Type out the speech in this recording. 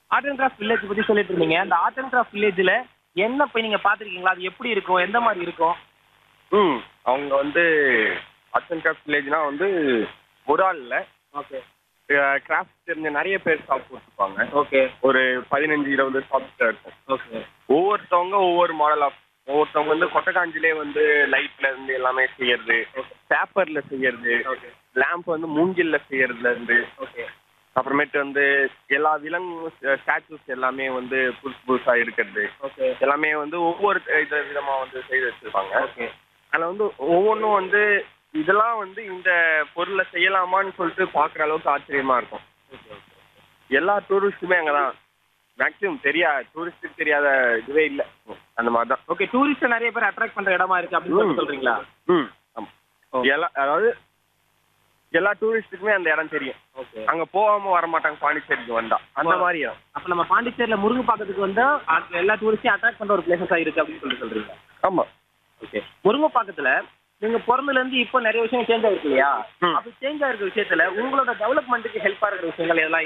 Art and craft village பத்தி சொல்லிட்டு இருந்தீங்க அந்த ஆர்ட் அண்ட் கிராஃப்ட் வில்லேஜ்ல என்ன போய் நீங்க பாத்திருக்கீங்களா அது எப்படி இருக்கும் எந்த மாதிரி இருக்கும் ம் அவங்க வந்து ஆர்ட்ஸ் அண்ட் கிராஃப்ட் வில்லேஜ்னா வந்து ஒரு ஆள் இல்லை ஓகே கிராஃப்ட் தெரிஞ்ச நிறைய பேர் ஷாப் போட்டிருப்பாங்க ஓகே ஒரு பதினஞ்சு இருபது ஷாப்ஸ் இருக்கும் ஓகே ஒவ்வொருத்தவங்க ஒவ்வொரு மாடல் ஆஃப் ஒவ்வொருத்தவங்க வந்து கொட்டக்காஞ்சிலே வந்து லைட்ல இருந்து எல்லாமே செய்யறது பேப்பர்ல செய்யறது ஓகே லேம்ப் வந்து மூங்கில்ல செய்யறதுல இருந்து ஓகே அப்புறமேட்டு வந்து எல்லா விலங்கு ஸ்டாச்சுஸ் எல்லாமே வந்து புதுசு புதுசா இருக்கிறது ஓகே எல்லாமே வந்து ஒவ்வொரு இது விதமா வந்து செய்து வச்சிருப்பாங்க ஓகே அதில் வந்து ஒவ்வொன்றும் வந்து இதெல்லாம் வந்து இந்த பொருளை செய்யலாமான்னு சொல்லிட்டு பார்க்குற அளவுக்கு ஆச்சரியமா இருக்கும் எல்லா டூரிஸ்ட்டுமே அங்கே தான் மேக்ஸிமம் தெரியா டூரிஸ்ட்டுக்கு தெரியாத இதுவே இல்லை அந்த மாதிரி தான் ஓகே டூரிஸ்ட் நிறைய பேர் அட்ராக்ட் பண்ற இடமா இருக்கு அப்படின்னு சொல்லி ம். சொல்றீங்களா ம் ஆமாம் எல்லா அதாவது எல்லா டூரிஸ்ட்டுக்குமே அந்த இடம் தெரியும் ஓகே அங்கே போகாம வர மாட்டாங்க பாண்டிச்சேரிக்கு வந்தா அந்த மாதிரி இடம் அப்ப நம்ம பாண்டிச்சேரியில முருங்கைப்பாக்கத்துக்கு வந்தா அது எல்லா டூரிஸ்டையும் அட்ராக்ட் பண்ற ஒரு பிளேசஸா இருக்கு அப்படின்னு சொல்லி சொல்றீங்க ஆமாம் ஓகே முருங்கைப்பாக்கத்துல நீங்க பிறந்ததுல இருந்து இப்போ நிறைய விஷயம் சேஞ்ச் ஆயிருக்கு இல்லையா ம். அப்படி சேஞ்ச் ஆயிருக்க விஷயத்துல உங்களோட டெவலப்மெண்ட்டுக்கு ஹெல்ப்பா இருக்கிற விஷயங்கள் எதெல்லாம்